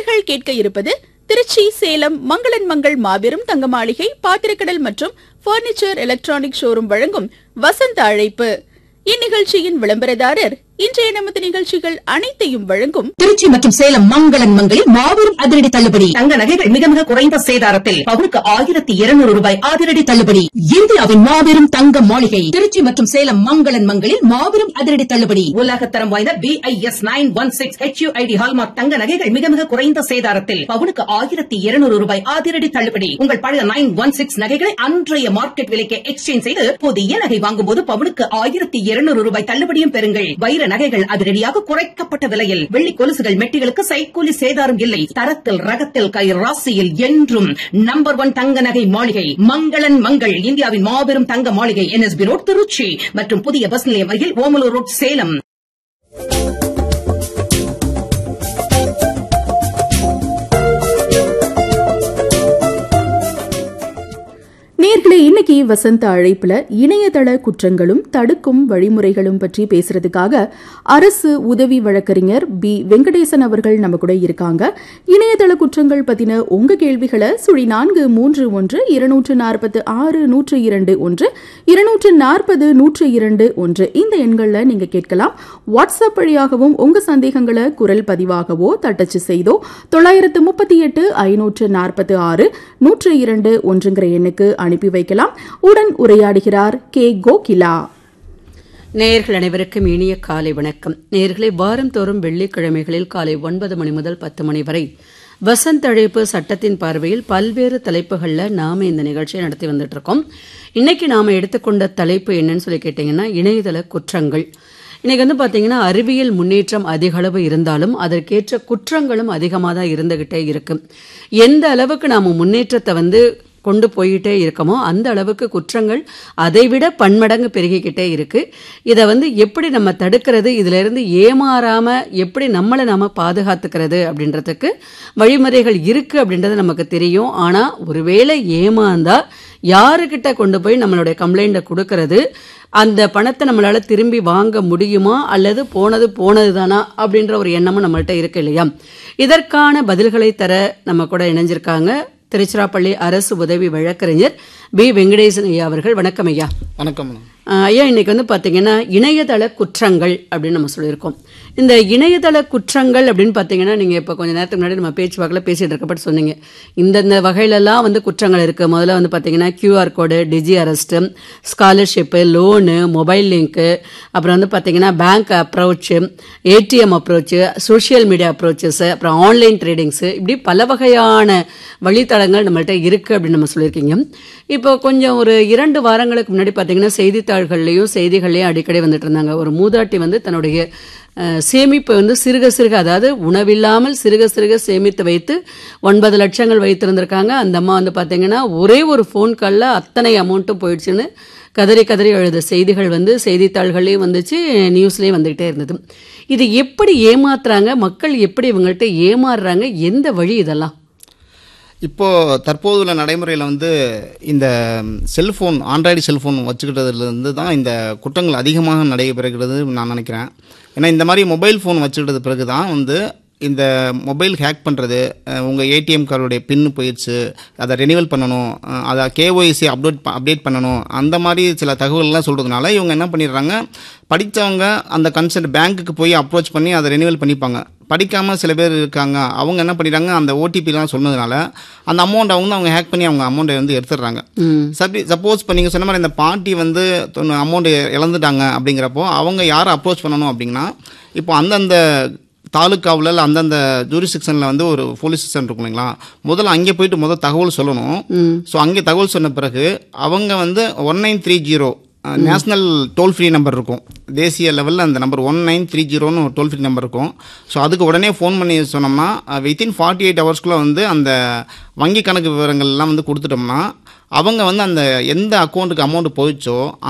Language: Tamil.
நேர்கள் கேட்க இருப்பது திருச்சி சேலம் மங்களன் மங்கள் மாபெரும் தங்க மாளிகை பாத்திரக்கடல் மற்றும் பர்னிச்சர் எலக்ட்ரானிக் ஷோரூம் வழங்கும் வசந்த அழைப்பு இந்நிகழ்ச்சியின் விளம்பரதாரர் இன்றைய நமது நிகழ்ச்சிகள் அனைத்தையும் வழங்கும் திருச்சி மற்றும் சேலம் மங்களன் மங்களில் மாபெரும் அதிரடி தள்ளுபடி தங்க நகைகள் மிக மிக குறைந்த சேதாரத்தில் பவுனுக்கு ஆயிரத்தி இருநூறு ரூபாய் அதிரடி தள்ளுபடி இந்தியாவின் மாபெரும் தங்க மாளிகை திருச்சி மற்றும் சேலம் மங்களன் மங்களில் மாபெரும் அதிரடி தள்ளுபடி உலகத்தரம் வாய்ந்த BIS nine one six HUID hallmark தங்க நகைகள் மிக மிக குறைந்த சேதாரத்தில் பவுனுக்கு ஆயிரத்தி இருநூறு ரூபாய் அதிரடி தள்ளுபடி உங்கள் பழைய நைன் ஒன் சிக்ஸ் நகைகளை அன்றைய மார்க்கெட் விலைக்கு எக்ஸ்சேஞ்ச் செய்து புதிய நகை வாங்கும்போது பவுனுக்கு ஆயிரத்தி இருநூறு ரூபாய் தள்ளுபடியும் பெறுங்கள் வைர நகைகள் அதிரடியாக குறைக்கப்பட்ட விலையில் வெள்ளி கொலுசுகள் மெட்டிகளுக்கு சைக்கூலி சேதாரம் இல்லை தரத்தில் ரகத்தில் கை ராசியில் என்றும் நம்பர் ஒன் தங்க நகை மாளிகை மங்களன் மங்கள் இந்தியாவின் மாபெரும் தங்க மாளிகை என்எஸ்பி ரோட் திருச்சி மற்றும் புதிய பஸ் நிலையம் அருகில் ஓமலூர் ரோட் சேலம் நேர்களே இன்னைக்கு வசந்த அழைப்புல இணையதள குற்றங்களும் தடுக்கும் வழிமுறைகளும் பற்றி பேசுறதுக்காக அரசு உதவி வழக்கறிஞர் பி வெங்கடேசன் அவர்கள் நம்ம கூட இருக்காங்க இணையதள குற்றங்கள் பத்தின உங்க கேள்விகளை சுழி நான்கு மூன்று ஒன்று இருநூற்று நாற்பத்து ஆறு நூற்று இரண்டு ஒன்று இருநூற்று நாற்பது நூற்று இரண்டு ஒன்று இந்த எண்கள்ல நீங்க கேட்கலாம் வாட்ஸ்அப் வழியாகவும் உங்க சந்தேகங்களை குரல் பதிவாகவோ தட்டச்சு செய்தோ தொள்ளாயிரத்து முப்பத்தி எட்டு ஐநூற்று நாற்பத்து ஆறு நூற்று இரண்டு ஒன்றுங்கிற எண்ணுக்கு அனுப்பி வைக்கலாம் உடன் உரையாடுகிறார் கே கோகிலா நேயர்கள் அனைவருக்கும் இனிய காலை வணக்கம் நேயர்களை வாரந்தோறும் வெள்ளிக்கிழமைகளில் காலை ஒன்பது மணி முதல் பத்து மணி வரை வசந்த் அழைப்பு சட்டத்தின் பார்வையில் பல்வேறு தலைப்புகளில் நாம இந்த நிகழ்ச்சியை நடத்தி வந்துட்டு இருக்கோம் இன்னைக்கு நாம எடுத்துக்கொண்ட தலைப்பு என்னன்னு சொல்லி கேட்டீங்கன்னா இணையதள குற்றங்கள் இன்னைக்கு வந்து பாத்தீங்கன்னா அறிவியல் முன்னேற்றம் அதிக அளவு இருந்தாலும் அதற்கேற்ற குற்றங்களும் அதிகமாக தான் இருந்துகிட்டே இருக்கு எந்த அளவுக்கு நாம முன்னேற்றத்தை வந்து கொண்டு போயிட்டே இருக்கமோ அந்த அளவுக்கு குற்றங்கள் அதைவிட பன்மடங்கு பெருகிக்கிட்டே இருக்கு இதை வந்து எப்படி நம்ம தடுக்கிறது இதுல இருந்து ஏமாறாம எப்படி நம்மளை நாம பாதுகாத்துக்கிறது அப்படின்றதுக்கு வழிமுறைகள் இருக்கு அப்படின்றது நமக்கு தெரியும் ஆனா ஒருவேளை ஏமாந்தா யாருக்கிட்ட கொண்டு போய் நம்மளுடைய கம்ப்ளைண்ட்டை கொடுக்கறது அந்த பணத்தை நம்மளால திரும்பி வாங்க முடியுமா அல்லது போனது போனது தானா அப்படின்ற ஒரு எண்ணமும் நம்மள்ட்ட இருக்கு இல்லையா இதற்கான பதில்களை தர நம்ம கூட இணைஞ்சிருக்காங்க திருச்சிராப்பள்ளி அரசு உதவி வழக்கறிஞர் பி வெங்கடேசன் ஐயா அவர்கள் வணக்கம் ஐயா வணக்கம் ஆஹ் ஐயா இன்னைக்கு வந்து பாத்தீங்கன்னா இணையதள குற்றங்கள் அப்படின்னு நம்ம சொல்லியிருக்கோம் இந்த இணையதள குற்றங்கள் அப்படின்னு பாத்தீங்கன்னா நீங்க இப்ப கொஞ்ச நேரத்துக்கு முன்னாடி நம்ம பேச்சு வாக்கில் பேசிட்டு இருக்கப்பட்டு சொன்னீங்க இந்தந்த வகையிலலாம் வந்து குற்றங்கள் இருக்கு முதல்ல வந்து பாத்தீங்கன்னா QR code digi arrest scholarship loan mobile link அப்புறம் வந்து பாத்தீங்கன்னா bank approach ATM approach social media approaches அப்புறம் ஆன்லைன் ட்ரேடிங்ஸ் இப்படி பல வகையான வழித்தடங்கள் நம்மள்ட்ட இருக்கு அப்படின்னு நம்ம சொல்லியிருக்கீங்க இப்போ கொஞ்சம் ஒரு இரண்டு வாரங்களுக்கு முன்னாடி பார்த்தீங்கன்னா செய்தித்தாள்கள்லையும் செய்திகள்லையும் அடிக்கடி வந்துட்டு இருந்தாங்க ஒரு மூதாட்டி வந்து தன்னுடைய அஹ், சேமிப்பை வந்து சிறுக சிறுக அதாவது உணவில்லாமல் சிறுக சிறுக சேமித்து வைத்து ஒன்பது லட்சங்கள் வைத்திருந்திருக்காங்க அந்த அம்மா வந்து பார்த்தீங்கன்னா ஒரே ஒரு ஃபோன் காலில் அத்தனை அமௌண்ட்டும் போயிடுச்சுன்னு கதறி கதறி எழுத செய்திகள் வந்து செய்தித்தாள்கள்லையும் வந்துச்சு நியூஸ்லேயும் வந்துகிட்டே இருந்தது இது எப்படி ஏமாத்துறாங்க மக்கள் எப்படி இவங்கள்ட்ட ஏமாறுறாங்க எந்த வழி இதெல்லாம் இப்போ தற்போது உள்ள நடைமுறையில் வந்து இந்த செல்ஃபோன் ஆண்ட்ராய்டு செல்ஃபோன் வச்சுக்கிட்டதுலேருந்து தான் இந்த குற்றங்கள் அதிகமாக நடைபெறுகிறது நான் நினைக்கிறேன் ஏன்னா இந்த மாதிரி மொபைல் ஃபோன் வச்சுக்கிட்டது பிறகு தான் வந்து இந்த மொபைல் ஹேக் பண்ணுறது உங்கள் ஏடிஎம் கார்டுடைய பின்னு போயிடுச்சு அதை ரெனிவல் பண்ணணும் அஹ், அதை கேஒய்சி அப்டேட் அப்டேட் பண்ணணும் அந்த மாதிரி சில தகவல்லாம் சொல்கிறதுனால இவங்க என்ன பண்ணிடுறாங்க படித்தவங்க அந்த கன்சல்ட் பேங்க்குக்கு போய் அப்ரோச் பண்ணி அதை ரெனிவல் பண்ணிப்பாங்க படிக்காமல் சில பேர் இருக்காங்க அவங்க என்ன பண்ணிடுறாங்க அந்த ஓடிபிலாம் சொன்னதுனால அந்த அமௌண்ட் அவங்க அவங்க ஹேக் பண்ணி அவங்க அமௌண்ட்டை வந்து எடுத்துடுறாங்க சப்பி சப்போஸ் இப்போ நீங்கள் சொன்ன மாதிரி இந்த பார்ட்டி வந்து அமௌண்ட் இழந்துட்டாங்க அப்படிங்கிறப்போ அவங்க யாரை அப்ரோச் பண்ணணும் அப்படிங்கன்னா இப்போ அந்தந்த தாலுக்காவில் இல்லை அந்தந்த ஜூரிஸ்டிக்ஷனில் வந்து ஒரு போலீஸ் ஸ்டேஷன் இருக்கும் இல்லைங்களா முதல்ல அங்கே போயிட்டு முதல் தகவல் சொல்லணும் ஸோ அங்கே தகவல் சொன்ன பிறகு அவங்க வந்து one nine three zero national toll free number இருக்கும் தேசிய லெவலில் அந்த நம்பர் ஒன் நைன் த்ரீ ஜீரோன்னு ஒரு டோல் ஃப்ரீ நம்பர் இருக்கும் ஸோ அதுக்கு உடனே ஃபோன் பண்ணி சொன்னோம்னா வித்தின் ஃபார்ட்டி எயிட் ஹவர்ஸ்க்குள்ளே வந்து அந்த வங்கி கணக்கு விவரங்கள்லாம் வந்து கொடுத்துட்டோம்னா அவங்க வந்து அந்த எந்த அக்கௌண்ட்டுக்கு அமௌண்ட் போயிடுச்சோ